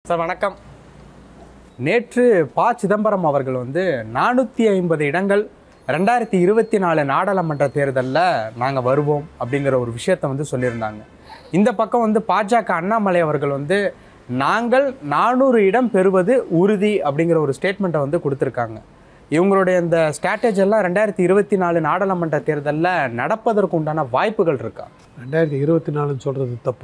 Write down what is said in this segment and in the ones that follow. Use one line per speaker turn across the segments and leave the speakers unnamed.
Sir வணக்கம் நேற்று ப சிதம்பரம் அவர்கள் வந்து நானூற்றி ஐம்பது இடங்கள் ரெண்டாயிரத்தி இருபத்தி நாலு நாடாளுமன்ற தேர்தலில் நாங்கள் வருவோம் அப்படிங்கிற ஒரு விஷயத்தை வந்து சொல்லியிருந்தாங்க இந்த பக்கம் வந்து பாஜக அண்ணாமலை அவர்கள் வந்து நாங்கள் நானூறு இடம் பெறுவது உறுதி அப்படிங்கிற ஒரு ஸ்டேட்மெண்ட்டை வந்து கொடுத்துருக்காங்க இவங்களுடைய இந்த ஸ்ட்ராட்டஜி எல்லாம் ரெண்டாயிரத்தி இருபத்தி நாலு நாடாளுமன்ற தேர்தலில் நடப்பதற்கு உண்டான வாய்ப்புகள் இருக்கா
ரெண்டாயிரத்தி இருபத்தி நாலுன்னு சொல்கிறது தப்பு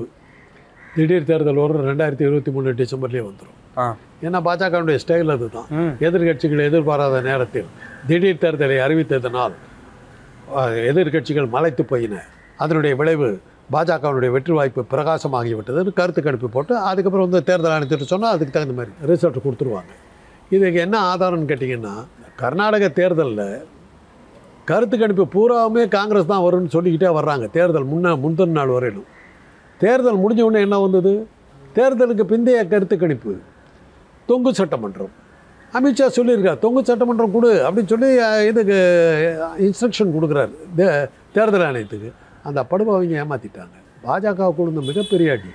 திடீர் தேர்தல் வரும் ரெண்டாயிரத்தி இருபத்தி மூணு டிசம்பர்லேயே வந்துடும்
ஆ
ஏன்னா பாஜகவுடைய ஸ்டைல் அதுதான்
ம்
எதிர்க்கட்சிகள் எதிர்பாராத நேரத்தில் திடீர் தேர்தலை அறிவித்ததனால் அஹ், எதிர்க்கட்சிகள் மலைத்து போயின அதனுடைய விளைவு பாஜகவினுடைய வெற்றி வாய்ப்பு பிரகாசமாகிவிட்டதுன்னு கருத்து கணிப்பு போட்டு அதுக்கப்புறம் வந்து தேர்தல் ஆணையத்திட்டு சொன்னால் அதுக்கு தகுந்த மாதிரி ரிசல்ட் கொடுத்துருவாங்க இதுக்கு என்ன ஆதாரம்னு கேட்டிங்கன்னா கர்நாடக தேர்தலில் கருத்து கணிப்பு பூராவுமே காங்கிரஸ் தான் வரும்னு சொல்லிக்கிட்டே வர்றாங்க தேர்தல் முன்ன முந்தின நாள் வரையிலும் தேர்தல் முடிஞ்ச உடனே என்ன வந்தது தேர்தலுக்கு பிந்தைய கருத்து கணிப்பு தொங்கு சட்டமன்றம் அமித்ஷா சொல்லியிருக்கார் தொங்கு சட்டமன்றம் கொடு அப்படின்னு சொல்லி அஹ், இதுக்கு இன்ஸ்ட்ரக்ஷன் கொடுக்குறாரு தே- தேர்தல் ஆணையத்துக்கு அந்த படுபாவங்க ஏமாற்றிட்டாங்க பாஜக கொடுத்த மிகப்பெரிய அடி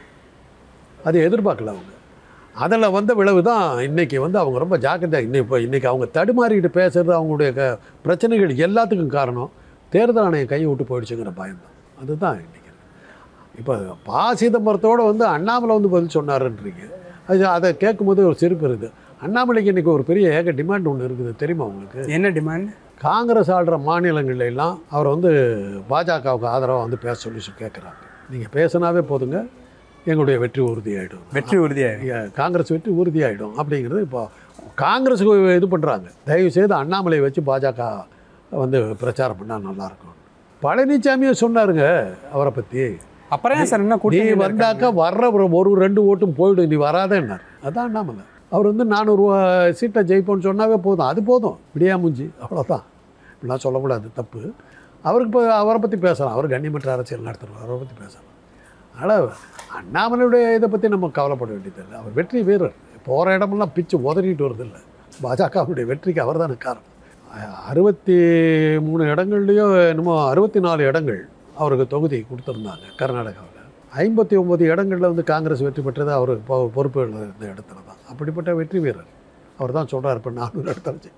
அதை எதிர்பார்க்கல அவங்க அதில் வந்த விளைவு தான் இன்றைக்கி வந்து அவங்க ரொம்ப ஜாக்கிரதையாக இன்னைக்கு இப்போ இன்றைக்கி அவங்க தடுமாறிட்டு பேசுகிறது அவங்களுடைய க பிரச்சனைகள் எல்லாத்துக்கும் காரணம் தேர்தல் ஆணையம் கையை விட்டு போயிடுச்சுங்கிற பயம்தான் அதுதான் இன்றைக்கி இப்போ பா சிதம்பரத்தோடு வந்து அண்ணாமலை வந்து பதில் சொன்னாருன்றீங்க அது அதை கேட்கும்போது ஒரு சிரிப்பு இருக்குது அண்ணாமலைக்கு இன்றைக்கி ஒரு பெரிய ஏக டிமாண்ட் ஒன்று இருக்குது தெரியுமா உங்களுக்கு
என்ன டிமாண்ட்
காங்கிரஸ் ஆள்ற மாநிலங்கள்ல எல்லாம் அவர் வந்து பாஜகவுக்கு ஆதரவாக வந்து பேச சொல்லி கேட்குறாங்க நீங்கள் பேசினாவே போதுங்க எங்களுடைய வெற்றி உறுதியாயிடும்
வெற்றி உறுதியாக
இங்க காங்கிரஸ் வெற்றி உறுதியாயிடும் அப்படிங்கிறது இப்போ காங்கிரஸுக்கு இது பண்ணுறாங்க தயவு செய்து அண்ணாமலையை வச்சு பாஜக வந்து பிரச்சாரம் பண்ணால் நல்லாயிருக்கும் பழனிசாமியே சொன்னாருங்க அவரை பற்றி
அப்புறம் ஏன் சார் என்ன
நீ
கூட்டணி
வந்தாக்கா வர்ற ஒரு ஒரு ரெண்டு ஓட்டும் போயிடும் நீ வராதேன்னார் அதான் அண்ணாமலை அவர் வந்து நானூறு சீட்டை ஜெயிப்போம்னு சொன்னாவே போதும் அது போதும் விடியாமுஞ்சி அவ்வளோதான் இப்படிலாம் சொல்லக்கூடாது தப்பு அவருக்கு இப்போ அவரை பற்றி பேசலாம் அவர் கண்ணியமற்ற அரசியல் நடத்துகிறவர் அவரை பற்றி பேசலாம் அதனால் அண்ணாமலையுடைய இதை பற்றி நம்ம கவலைப்பட வேண்டியதில்லை அவர் வெற்றி வீரர் போகிற இடமெல்லாம் பிச்சு உதறிட்டு வருதில்ல பாஜகவுடைய வெற்றிக்கு அவர் தானே காரணம் அ- அறுபத்தி மூணு இடங்கள்லையோ என்னமோ அறுபத்தி நாலு இடங்கள் அவருக்கு தொகுதி கொடுத்துருந்தாங்க கர்நாடகாவில் ஐம்பத்தி ஒம்பது இடங்களில் வந்து காங்கிரஸ் வெற்றி பெற்றது அவர் பொ- பொறுப்பு இருந்த இடத்துல தான் அப்படிப்பட்ட வெற்றி வீரர் அவர் தான் சொல்கிறார் இப்போ நானூறு இடத்துல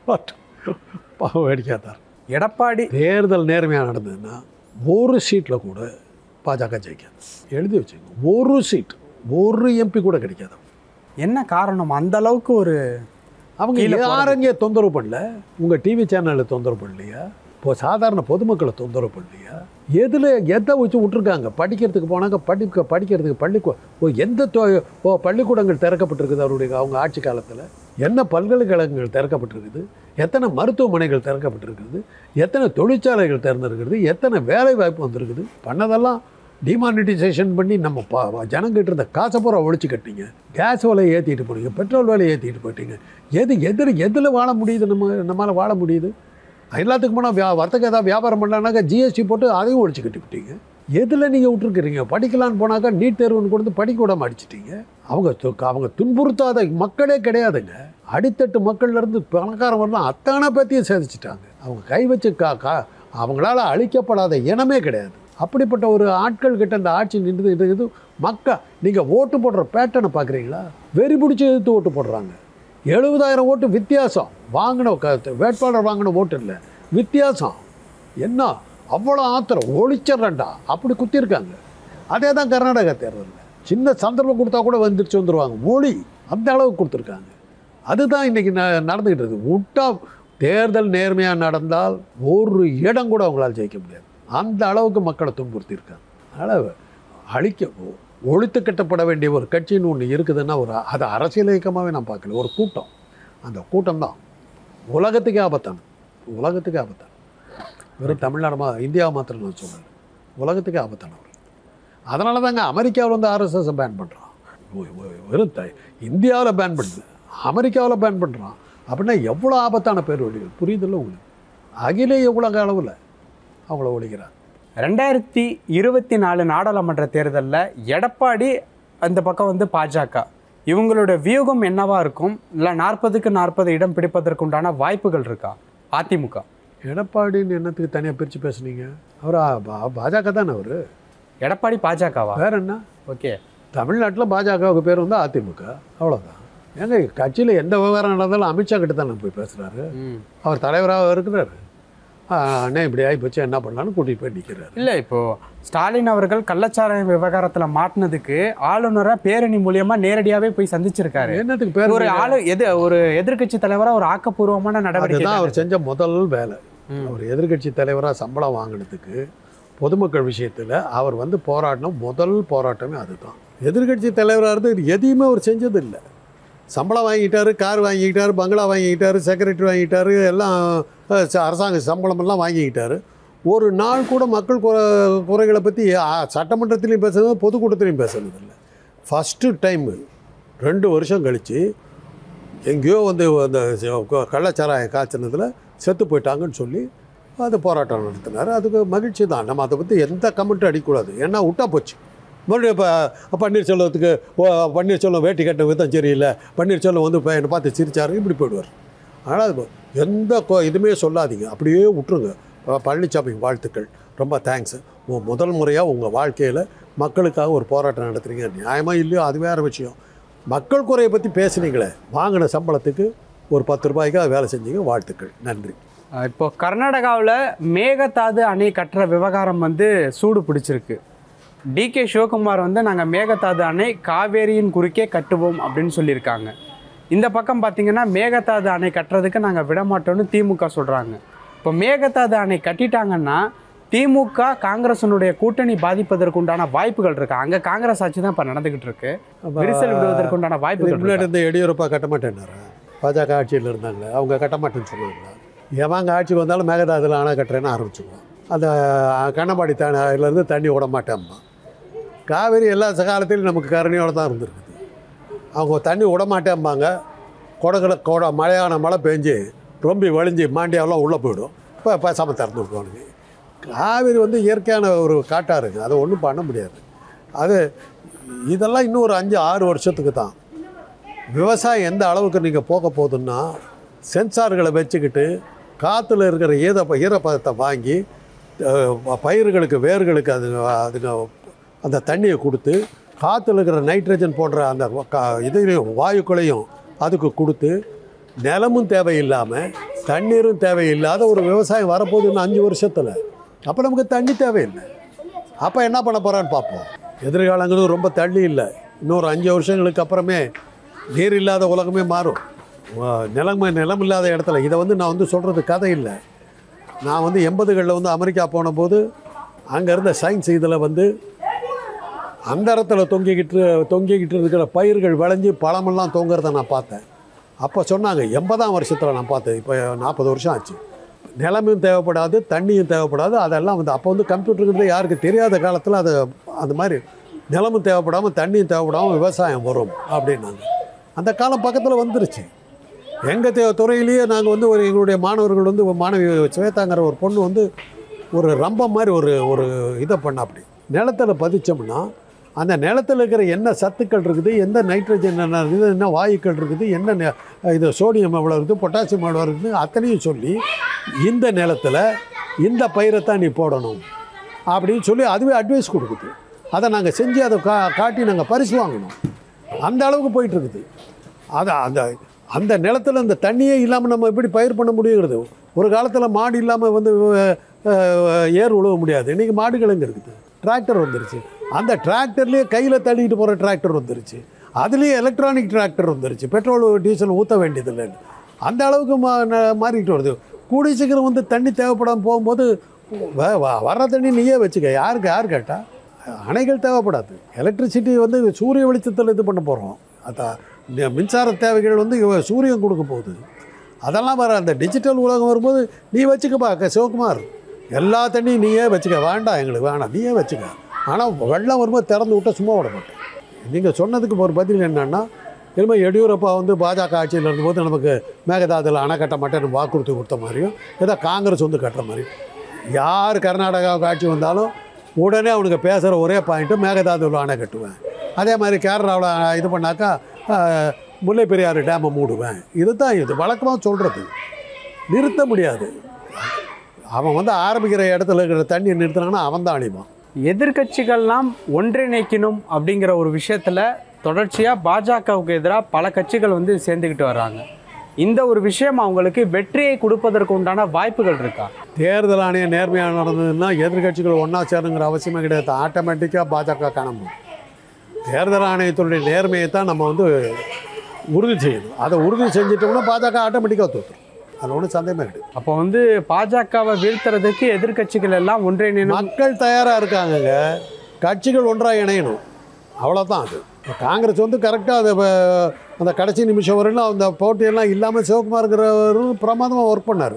பாவம் வேடிக்கையாத்தார்
எடப்பாடி
தேர்தல் நேர்மையாக நடந்ததுன்னா ஒரு சீட்டில் கூட பாஜக ஜெயிக்காது எழுதி வச்சுங்க ஒரு சீட் ஒரு எம்பி கூட கிடைக்காது
என்ன காரணம் அந்த அளவுக்கு ஒரு
அவங்க
கீழே போறது.
யாரங்க தொந்தரவு பண்ணல உங்கள் டிவி சேனலில் தொந்தரவு பண்ணலையா இப்போ சாதாரண பொதுமக்களை தொந்தரவு பண்ணலையா எதில் எதை வச்சு விட்ருக்காங்க படிக்கிறதுக்கு போனாங்க படிக்க படிக்கிறதுக்கு பள்ளிக்கூ ஓ எந்த தொ ஓ பள்ளிக்கூடங்கள் திறக்கப்பட்டிருக்குது அவருடைய அவங்க ஆட்சி காலத்தில் என்ன பல்கலைக்கழகங்கள் திறக்கப்பட்டிருக்குது எத்தனை மருத்துவமனைகள் திறக்கப்பட்டிருக்குது எத்தனை தொழிற்சாலைகள் திறந்திருக்குது எத்தனை வேலை வாய்ப்பு வந்திருக்குது பண்ணதெல்லாம் டிமானிட்டைசேஷன் பண்ணி நம்ம பா ஜனங்கிட்ட இருந்த காசை பூரா ஒழிச்சு கட்டிங்க கேஸ் விலையை ஏற்றிட்டு போனீங்க பெட்ரோல் விலையை ஏற்றிட்டு போயிட்டீங்க எது எதில் எதில் வாழ முடியுது நம்ம நம்மளால் வாழ முடியுது எல்லாத்துக்கும் போனால் வியா வர்த்தக ஏதாவது வியாபாரம் பண்ணலான்னாக்கா ஜிஎஸ்டி போட்டு அதையும் ஒழிச்சு கட்டி விட்டீங்க எதில் நீங்கள் விட்டுருக்குறீங்க படிக்கலான்னு போனாக்கா நீட் தேர்வுன்னு கொடுத்து படிக்க விடாம அடிச்சிட்டீங்க அவங்க து- அவங்க துன்புறுத்தாத மக்களே கிடையாதுங்க அடித்தட்டு மக்கள்லேருந்து பணக்காரன் வரலாம் அத்தனை பற்றியும் சேதிச்சிட்டாங்க அவங்க கை வச்சு கா கா அவங்களால அழிக்கப்படாத இனமே கிடையாது அப்படிப்பட்ட ஒரு ஆட்கள் கிட்ட இந்த ஆட்சி நின்று இது இது மக்கள் நீங்கள் ஓட்டு போடுற பேட்டர்னை பார்க்குறீங்களா வெறி பிடிச்சி எதிர்த்து ஓட்டு போடுறாங்க எழுபதாயிரம் ஓட்டு வித்தியாசம் வாங்கின க- வேட்பாளர் வாங்கின ஓட்டு இல்லை வித்தியாசம் என்ன அவ்வளோ ஆத்திரம் ஒழிச்சிட்றேன்டா அப்படி குத்திருக்காங்க அதே தான் கர்நாடகா தேர்தலில் சின்ன சந்தர்ப்பம் கொடுத்தா கூட வந்துருச்சு வந்துருவாங்க மொழி அந்த அளவுக்கு கொடுத்துருக்காங்க அதுதான் இன்றைக்கி ந நடந்துக்கிட்டு இருக்குது விட்டா தேர்தல் நேர்மையாக நடந்தால் ஒரு இடம் கூட அவங்களால ஜெயிக்க முடியாது அந்த அளவுக்கு மக்களை துன்புறுத்தியிருக்காங்க அதனால் அழிக்க ஒழித்து கட்டப்பட வேண்டிய ஒரு கட்சின்னு ஒன்று இருக்குதுன்னா ஒரு அது அரசியல் இயக்கமாகவே நான் பார்க்கல ஒரு கூட்டம் அந்த கூட்டம் தான் உலகத்துக்கே ஆபத்தானது உலகத்துக்கே ஆபத்தானது வெறும் தமிழ்நாடு மா இந்தியா மாத்திரம் நான் சொல்லலை உலகத்துக்கே ஆபத்தானவர் அதனால தாங்க அமெரிக்காவில் வந்து ஆர்எஸ்எஸ் பேன் பண்ணுறான் வெறும் த இந்தியாவில் பேன் பண்ணுது அமெரிக்காவில் பேன் பண்ணுறான் அப்படின்னா எவ்வளோ ஆபத்தான பேர் வழிகள் புரியுதில்ல உங்களுக்கு அகில உலக அளவில் அவங்கள ஒழிக்கிறார்
ரெண்டாயிரத்தி இருபத்தி நாலு நாடாளுமன்ற தேர்தலில் எடப்பாடி அந்த பக்கம் வந்து பாஜக இவங்களோட வியூகம் என்னவா இருக்கும் இல்லை நாற்பதுக்கு நாற்பது இடம் பிடிப்பதற்குண்டான வாய்ப்புகள் இருக்கா அதிமுக
எடப்பாடின்னு என்னத்துக்கு தனியாக பிரித்து பேசுனீங்க அவர் பாஜக தானே அவர்
எடப்பாடி பாஜகவா
வேற என்ன
ஓகே
தமிழ்நாட்டில் பாஜகவுக்கு பேர் வந்து அதிமுக அவ்வளோதான் ஏங்க கட்சியில் எந்த விவகாரம் நடந்தாலும் அமித்ஷா கிட்ட தானே போய் பேசுகிறாரு
ம்.
அவர் தலைவராக இருக்கிறாரு ஆ, அண்ணே இப்படி ஆகி போச்சு என்ன பண்ணலான்னு கூட்டிகிட்டு போய் நிற்கிறாரு
இல்ல இப்போ ஸ்டாலின் அவர்கள் கள்ளச்சாராயம் விவகாரத்துல மாட்டினதுக்கு ஆளுநரை பேரணி மூலியமா நேரடியாவே போய் சந்திச்சிருக்காரு
என்னத்துக்கு பேர்
ஒரு ஆளு எது ஒரு எதிர்க்கட்சி தலைவரா ஒரு ஆக்கப்பூர்வமான நடவடிக்கை
அதுதான் அவர் செஞ்ச முதல் வேலை
ம்.
அவர் எதிர்க்கட்சி தலைவராக சம்பளம் வாங்கினதுக்கு பொதுமக்கள் விஷயத்தில் அவர் வந்து போராடின முதல் போராட்டமே அதுதான் எதிர்க்கட்சி தலைவராக இருந்து எதையுமே அவர் செஞ்சது இல்லை சம்பளம் வாங்கிட்டாரு கார் வாங்கிக்கிட்டாரு பங்களா வாங்கிக்கிட்டாரு செக்ரட்டரி வாங்கிட்டாரு எல்லாம் அஹ், ச- அரசாங்க சம்பளமெல்லாம் வாங்கிக்கிட்டாரு ஒரு நாள் கூட மக்கள் குறை குறைகளை பற்றி சட்டமன்றத்திலையும் பேசுனது பொதுக்கூட்டத்திலையும் பேசுனது இல்லை ஃபஸ்ட்டு டைமு ரெண்டு வருஷம் கழித்து எங்கேயோ வந்து அந்த ச- கள்ளச்சாராயம் காய்ச்சினதில் செத்து போயிட்டாங்கன்னு சொல்லி அது போராட்டம் நடத்தினார் அதுக்கு மகிழ்ச்சி தான் நம்ம அதை பற்றி எந்த கமெண்ட்டும் அடிக்கக்கூடாது ஏன்னா விட்டா போச்சு மறுபடியும் இப்போ பன்னீர்செல்வத்துக்கு ஓ, பன்னீர்செல்வம் வேட்டி கட்ட விதம் சரியில்லை பன்னீர்செல்வம் வந்து இப்போ என்னை பார்த்து சிரிச்சாரு இப்படி போயிடுவார் ஆனால் அது எந்த கொ- இதுவுமே சொல்லாதீங்க அப்படியே விட்டுருங்க அஹ் பழனிசாமிக்கு வாழ்த்துக்கள் ரொம்ப தேங்க்ஸ் முதல் முறையாக உங்கள் வாழ்க்கையில் மக்களுக்காக ஒரு போராட்டம் நடத்துறீங்க நியாயமாக இல்லையோ அது வேறு விஷயம் மக்கள் குறையை பற்றி பேசுனீங்களே வாங்கின சம்பளத்துக்கு ஒரு பத்து ரூபாய்க்காக வேலை செஞ்சீங்க வாழ்த்துக்கள் நன்றி
அஹ் இப்போ கர்நாடகாவில் மேகதாது அணை கட்டுற விவகாரம் வந்து சூடு பிடிச்சிருக்கு டிகே சிவகுமார் வந்து நாங்கள் மேகதாது அணை காவேரியின் குறுக்கே கட்டுவோம் அப்படின்னு சொல்லியிருக்காங்க இந்த பக்கம் பார்த்தீங்கன்னா மேகதாது அணை கட்டுறதுக்கு நாங்கள் விடமாட்டோம்னு திமுக சொல்கிறாங்க இப்போ மேகதாது அணை கட்டிட்டாங்கன்னா திமுக காங்கிரஸினுடைய கூட்டணி பாதிப்பதற்கு உண்டான வாய்ப்புகள் இருக்கு அங்கே காங்கிரஸ் ஆட்சி தான் இப்போ நடந்துகிட்டு இருக்கு விரிசல் விடுவதற்கு உண்டான
இதுக்கு
வாய்ப்புகள்
முன்னாடி
இருக்கு.
இருந்த எடியூரப்பா கட்ட மாட்டேன்னாரா பாஜக ஆட்சியில் இருந்தாங்களே அவங்க கட்ட மாட்டேன்னு சொன்னாங்களா எவங்க ஆட்சிக்கு வந்தாலும் மேகதாதுல அணை கட்டுறேன்னு ஆரம்பிச்சுக்குவோம் அந்த கண்ணம்பாடி தானிலேருந்து தண்ணி விட மாட்டேம்மா காவேரி எல்லா காலத்திலும் நமக்கு கருணையோடு தான் இருந்திருக்குது அவங்க தண்ணி விட மாட்டேம்பாங்க கொடகுல கொட மழையான மழை பெஞ்சு ரொம்பி வழிஞ்சு மாண்டியாவெல்லாம் உள்ளே போயிடும் இப்போ பேசாமல் திறந்து விட்டுவானுங்க காவேரி வந்து இயற்கையான ஒரு காட்டாருங்க அதை ஒன்றும் பண்ண முடியாது அது இதெல்லாம் இன்னும் ஒரு அஞ்சு ஆறு வருஷத்துக்கு தான் விவசாயம் எந்த அளவுக்கு நீங்கள் போக போகுதுன்னா சென்சார்களை வச்சுக்கிட்டு காற்றுல இருக்கிற ஈர ஈரப்பதத்தை வாங்கி அஹ், பயிர்களுக்கு வேர்களுக்கு அது அதுங்க அந்த தண்ணியை கொடுத்து காற்றுல இருக்கிற நைட்ரஜன் போன்ற அந்த கா இதையும் வாயுக்களையும் அதுக்கு கொடுத்து நிலமும் தேவையில்லாமல் தண்ணீரும் தேவையில்லாத ஒரு விவசாயம் வரப்போகுது இன்னும் அஞ்சு வருஷத்தில் அப்போ நமக்கு தண்ணி தேவையில்லை அப்போ என்ன பண்ண போகிறான்னு பார்ப்போம் எதிர்காலங்களும் ரொம்ப தள்ளி இல்லை இன்னொரு அஞ்சு வருஷங்களுக்கு அப்புறமே நீர் இல்லாத உலகமே மாறும் வ- நிலம் நிலம் இல்லாத இடத்துல இதை வந்து நான் வந்து சொல்கிறது கதை இல்லை நான் வந்து எண்பதுகளில் வந்து அமெரிக்கா போன போது அங்கே இருந்த சயின்ஸ் இதில் வந்து அந்த இடத்துல தொங்கிக்கிட்டு தொங்கிக்கிட்டு இருக்கிற பயிர்கள் விளைஞ்சு பழமெல்லாம் தொங்குறத நான் பார்த்தேன் அப்போ சொன்னாங்க எண்பதாம் வருஷத்தில் நான் பார்த்தேன் இப்போ நாற்பது வருஷம் ஆச்சு நிலமும் தேவைப்படாது தண்ணியும் தேவைப்படாது அதெல்லாம் வந்து அப்போ வந்து கம்ப்யூட்டருங்கிறது யாருக்கு தெரியாத காலத்தில் அது அந்த மாதிரி நிலமும் தேவைப்படாமல் தண்ணியும் தேவைப்படாமல் விவசாயம் வரும் அப்படின்னாங்க அந்த காலம் பக்கத்தில் வந்துருச்சு எங்கள் தே துறையிலேயே நாங்கள் வந்து ஒரு எங்களுடைய மாணவர்கள் வந்து ஒரு மாணவி ஸ்வேதாங்கிற ஒரு பொண்ணு வந்து ஒரு ரம்பம் மாதிரி ஒரு ஒரு இதை பண்ண அப்படி நிலத்துல பதிச்சோம்னா அந்த நிலத்துல இருக்கிற என்ன சத்துக்கள் இருக்குது எந்த நைட்ரஜன் என்ன இருக்குது என்ன வாயுக்கள் இருக்குது என்ன நெ- இது சோடியம் எவ்வளோ இருக்குது பொட்டாசியம் எவ்வளோ இருக்குது அத்தனையும் சொல்லி இந்த நிலத்துல இந்த பயிரை தான் நீ போடணும் அப்படின்னு சொல்லி அதுவே அட்வைஸ் கொடுக்குது அதை நாங்கள் செஞ்சு அதை கா காட்டி நாங்கள் பரிசு வாங்கணும் அந்த அளவுக்கு போயிட்டு இருக்குது அது அந்த அந்த நிலத்துல இந்த தண்ணியே இல்லாமல் நம்ம எப்படி பயிர் பண்ண முடியுங்கிறது ஒரு காலத்தில் மாடு இல்லாமல் வந்து அஹ், ஏர் உழுவ முடியாது இன்றைக்கி மாடுகள் எங்கே இருக்குது டிராக்டர் வந்துருச்சு அந்த டிராக்டர்லேயே கையில் தள்ளிட்டு போகிற டிராக்டர் வந்துருச்சு அதுலேயே எலக்ட்ரானிக் டிராக்டர் வந்துருச்சு பெட்ரோல் டீசல் ஊற்ற வேண்டியதில்லைன்னு அந்த அளவுக்கு மா ந- மாறிக்கிட்டு வருது கூடிய சீக்கிரம் வந்து தண்ணி தேவைப்படாமல் போகும்போது வ- வ- வர்ற தண்ணி நீயே வச்சுக்க யாருக்கு யார் கேட்டா அணைகள் தேவைப்படாது எலக்ட்ரிசிட்டி வந்து சூரிய வெளிச்சத்தில் இது பண்ண போகிறோம் அதான் இந்த மின்சார தேவைகள் வந்து இவ- சூரியன் கொடுக்க போகுது அதெல்லாம் வர அந்த டிஜிட்டல் உலகம் வரும்போது நீ வச்சுக்கப்பா க- சிவகுமார் எல்லா தண்ணியும் நீயே வச்சுக்க வேண்டாம் எங்களுக்கு வேணாம் நீயே வச்சுக்க ஆனால் வெள்ளம் வரும்போது திறந்து விட்டால் சும்மா விட மாட்டேன் நீங்கள் சொன்னதுக்கு ஒரு பதில் என்னன்னா இனிமேல் எடியூரப்பா வந்து பாஜக ஆட்சியில் இருந்தபோது நமக்கு மேகதாதுல அணை கட்ட மாட்டேன்னு வாக்குறுதி கொடுத்த மாதிரியும் ஏதோ காங்கிரஸ் வந்து கட்டுற மாதிரி யார் கர்நாடகாவுக்கு ஆட்சி வந்தாலும் உடனே அவனுக்கு பேசுகிற ஒரே பாயிண்ட்டு மேகதாதுல அணை கட்டுவேன் அதே மாதிரி கேரளாவில் இது பண்ணாக்கா ஆஹ், முல்லை பெரியாறு டேமை மூடுவேன் இதுதான் இது வழக்கமாக சொல்கிறது நிறுத்த முடியாது அவன் வந்து ஆரம்பிக்கிற இடத்துல இருக்கிற தண்ணியை நிறுத்தினாங்கன்னா அவன் தான் அழிவான்
எதிர்க்கட்சிகள்லாம் ஒன்றிணைக்கணும் அப்படிங்கிற ஒரு விஷயத்தில் தொடர்ச்சியாக பாஜகவுக்கு எதிராக பல கட்சிகள் வந்து சேர்ந்துக்கிட்டு வர்றாங்க இந்த ஒரு விஷயம் அவங்களுக்கு வெற்றியை கொடுப்பதற்கு உண்டான வாய்ப்புகள் இருக்கா
தேர்தல் ஆணையம் நேர்மையாக நடந்ததுன்னா எதிர்க்கட்சிகள் ஒன்றா சேருங்கிற அவசியமே கிடையாது ஆட்டோமேட்டிக்காக பாஜக காணணும் தேர்தல் ஆணையத்தினுடைய நேர்மையை தான் நம்ம வந்து உறுதி செய்யணும் அதை உறுதி செஞ்சிட்டோம்னா பாஜக ஆட்டோமேட்டிக்காக தோற்றும் அதில் ஒன்றும் சந்தேகமே கிடையாது
அப்போ வந்து பாஜகவை வீழ்த்துறதுக்கு எதிர்க்கட்சிகள் எல்லாம் ஒன்றிணைணும்
மக்கள் தயாராக இருக்காங்கங்க கட்சிகள் ஒன்றாக இணையணும் அவ்வளோதான் அது இப்ப காங்கிரஸ் வந்து கரெக்டாக அதை வ- அந்த கடைசி நிமிஷம் வரையிலும் அந்த போட்டியெல்லாம் இல்லாமல் சிவகுமாருங்கிறவரும் பிரமாதமாக ஒர்க் பண்ணார்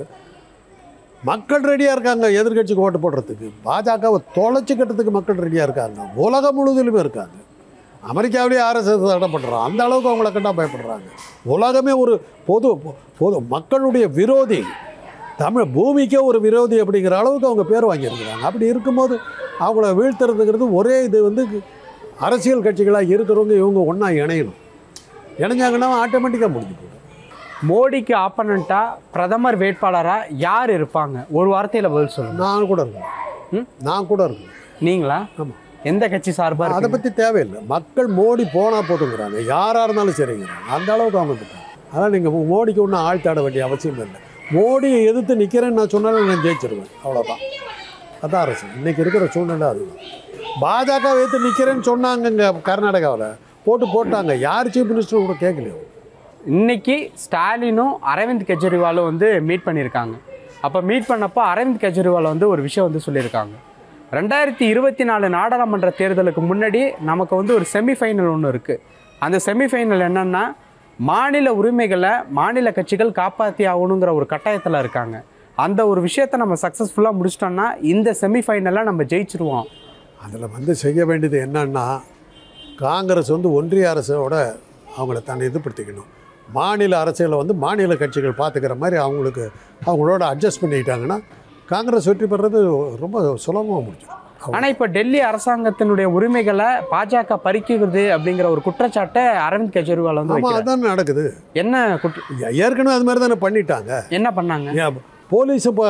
மக்கள் ரெடியாக இருக்காங்க எதிர்க்கட்சிக்கு ஓட்டு போடுறதுக்கு பாஜகவை தொலைச்சிக்கட்டுறதுக்கு மக்கள் ரெடியாக இருக்காங்க உலகம் முழுவதிலுமே இருக்காங்க அமெரிக்காவிலேயே ஆர்எஸ்எஸ் தடை பண்ணுறான் அந்த அளவுக்கு அவங்கள கண்டா பயப்படுறாங்க உலகமே ஒரு பொது பொது மக்களுடைய விரோதி தமிழ் பூமிக்கே ஒரு விரோதி அப்படிங்கிற அளவுக்கு அவங்க பேர் வாங்கியிருக்கிறாங்க அப்படி இருக்கும்போது அவங்கள வீழ்த்துறதுங்கிறது ஒரே இது வந்து அரசியல் கட்சிகளாக இருக்கிறவங்க இவங்க ஒன்றா இணையணும் இணைஞ்சாங்கன்னா ஆட்டோமேட்டிக்காக முடிஞ்சு போகும்
மோடிக்கு ஆப்பனண்ட்டாக பிரதமர் வேட்பாளராக யார் இருப்பாங்க ஒரு வார்த்தையில் பதில் சொல்லுங்க
நான் கூட இருக்கேன்
ம்?
நான் கூட இருக்கேன்
நீங்களா
ஆமாம்
எந்த கட்சி சார்பாக
அதை பற்றி தேவையில்லை மக்கள் மோடி போனால் போதுங்கிறாங்க யாராக இருந்தாலும் சரிங்கிறாங்க அந்த அளவுக்கு அவங்க இருக்காங்க அதான் நீங்கள் மோடிக்கு ஒன்றும் ஆள் தேட வேண்டிய அவசியம் இல்லை மோடியை எதிர்த்து நிற்கிறேன்னு நான் சொன்னாலும் நான் ஜெயிச்சிருவேன் அவ்வளோதான் அதான் அரசு இன்னைக்கு இருக்கிற சூழ்நிலை அதுதான் பாஜக எதிர்த்து நிற்கிறேன்னு சொன்னாங்க இங்கே கர்நாடகாவில் போட்டு போட்டாங்க யார் சீஃப் மினிஸ்டர் கூட கேட்கலையோ
இன்னைக்கு ஸ்டாலினும் அரவிந்த் கெஜ்ரிவாலும் வந்து மீட் பண்ணியிருக்காங்க அப்போ மீட் பண்ணப்போ அரவிந்த் கெஜ்ரிவால் வந்து ஒரு விஷயம் வந்து சொல்லியிருக்காங்க ரெண்டாயிரத்தி இருபத்தி நாலு நாடாளுமன்ற தேர்தலுக்கு முன்னாடி நமக்கு வந்து ஒரு செமிஃபைனல் ஒன்று இருக்குது அந்த செமிஃபைனல் என்னன்னா மாநில உரிமைகளை மாநில கட்சிகள் காப்பாற்றி ஆகணுங்கிற ஒரு கட்டாயத்தில் இருக்காங்க அந்த ஒரு விஷயத்தை நம்ம சக்ஸஸ்ஃபுல்லாக முடிச்சிட்டோம்னா இந்த செமிஃபைனலை நம்ம ஜெயிச்சிருவோம்
அதில் வந்து செய்ய வேண்டியது என்னன்னா காங்கிரஸ் வந்து ஒன்றிய அரசோட அவங்கள தன்னை இதுபடுத்திக்கணும் மாநில அரசியலை வந்து மாநில கட்சிகள் பார்த்துக்கிற மாதிரி அவங்களுக்கு அவங்களோட அட்ஜஸ்ட் பண்ணிக்கிட்டாங்கன்னா காங்கிரஸ் வெற்றி பெறது ரொம்ப சுலபமாக முடிஞ்சிடும்
ஆனால் இப்போ டெல்லி அரசாங்கத்தினுடைய உரிமைகளை பாஜக பறிக்குது அப்படிங்கிற ஒரு குற்றச்சாட்டை அரவிந்த் கெஜ்ரிவால் வந்து
ஆமாம்
வைக்கிறார்
அதான் நடக்குது
என்ன குற்ற
ஏற்கனவே அது மாதிரி தானே பண்ணிட்டாங்க
என்ன பண்ணாங்க
ஏன் போலீஸ் இப்போ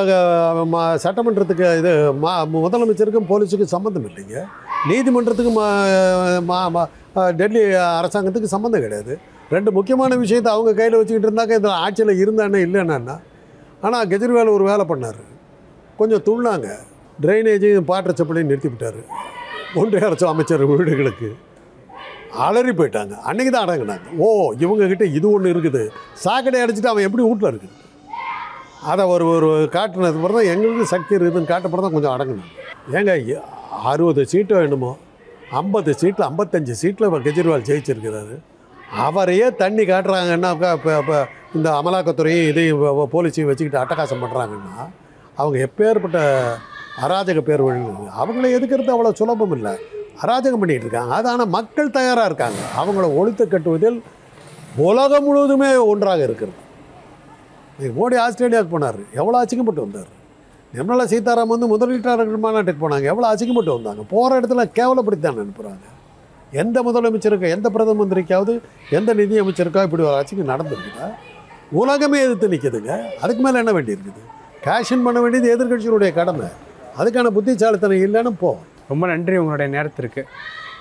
ம- சட்டமன்றத்துக்கு இது மா முதலமைச்சருக்கும் போலீஸுக்கும் சம்மந்தம் இல்லைங்க நீதிமன்றத்துக்கு ம- மா- மா- டெல்லி அரசாங்கத்துக்கு சம்மந்தம் கிடையாது ரெண்டு முக்கியமான விஷயத்தை அவங்க கையில் வச்சுக்கிட்டு இருந்தாக்க இதில் ஆட்சியில் இருந்தானே இல்லைன்னா ஆனால் கெஜ்ரிவால் ஒரு வேலை பண்ணார் கொஞ்சம் துள்ளாங்க ட்ரைனேஜையும் பாட்டர் செப்பலையும் நிறுத்தி விட்டார் ஒன்றிய அரசு அமைச்சர் வீடுகளுக்கு அலறி போயிட்டாங்க அன்னைக்கு தான் அடங்கினாங்க ஓ இவங்ககிட்ட இது ஒன்று இருக்குது சாக்கடை அடிச்சுட்டு அவன் எப்படி வீட்டில் இருக்குது அதை ஒரு ஒரு காட்டினது பிறகு தான் எங்களுக்கு சக்தி இருக்குதுன்னு காட்ட தான் கொஞ்சம் அடங்கணும் ஏங்க எ- அறுபது சீட்டு வேணுமோ ஐம்பது சீட்டில் ஐம்பத்தஞ்சு சீட்டில் கெஜ்ரிவால் ஜெயிச்சிருக்கிறாரு அவரையே தண்ணி காட்டுறாங்கன்னா இப்போ இப்போ இந்த அமலாக்கத்துறையும் இதையும் வ- வ- போலீஸையும் வச்சுக்கிட்டு அட்டகாசம் பண்ணுறாங்கன்னா அவங்க எப்பேற்பட்ட அராஜக பேர் வழி அவங்கள எதுக்கிறது அவ்வளோ சுலபம் இல்லை அராஜகம் பண்ணிகிட்டு இருக்காங்க அது ஆனால் மக்கள் தயாராக இருக்காங்க அவங்கள ஒழித்து கட்டுவதில் உலகம் முழுவதுமே ஒன்றாக இருக்கிறது இன்னைக்கு மோடி ஆஸ்திரேலியாவுக்கு போனார் எவ்வளோ அசிங்கப்பட்டு வந்தார் நிர்மலா சீதாராமன் வந்து முதலீட்டாளர்கள் மாநாட்டுக்கு போனாங்க எவ்வளோ அசிங்கப்பட்டு வந்தாங்க போகிற இடத்துல கேவலப்படுத்தி தான் அனுப்புகிறாங்க எந்த முதலமைச்சருக்கு எந்த பிரதம மந்திரிக்காவது எந்த நிதி அமைச்சருக்கோ இப்படி ஒரு அசிங்கம் நடந்திருக்குதா உலகமே எதிர்த்து நிற்குதுங்க அதுக்கு மேலே என்ன வேண்டியிருக்குது கேஷன் பண்ண வேண்டியது எதிர்க்கட்சிகளுடைய கடமை அதுக்கான புத்திசாலித்தனம் இல்லைன்னு போ
ரொம்ப நன்றி உங்களுடைய நேரத்திற்கு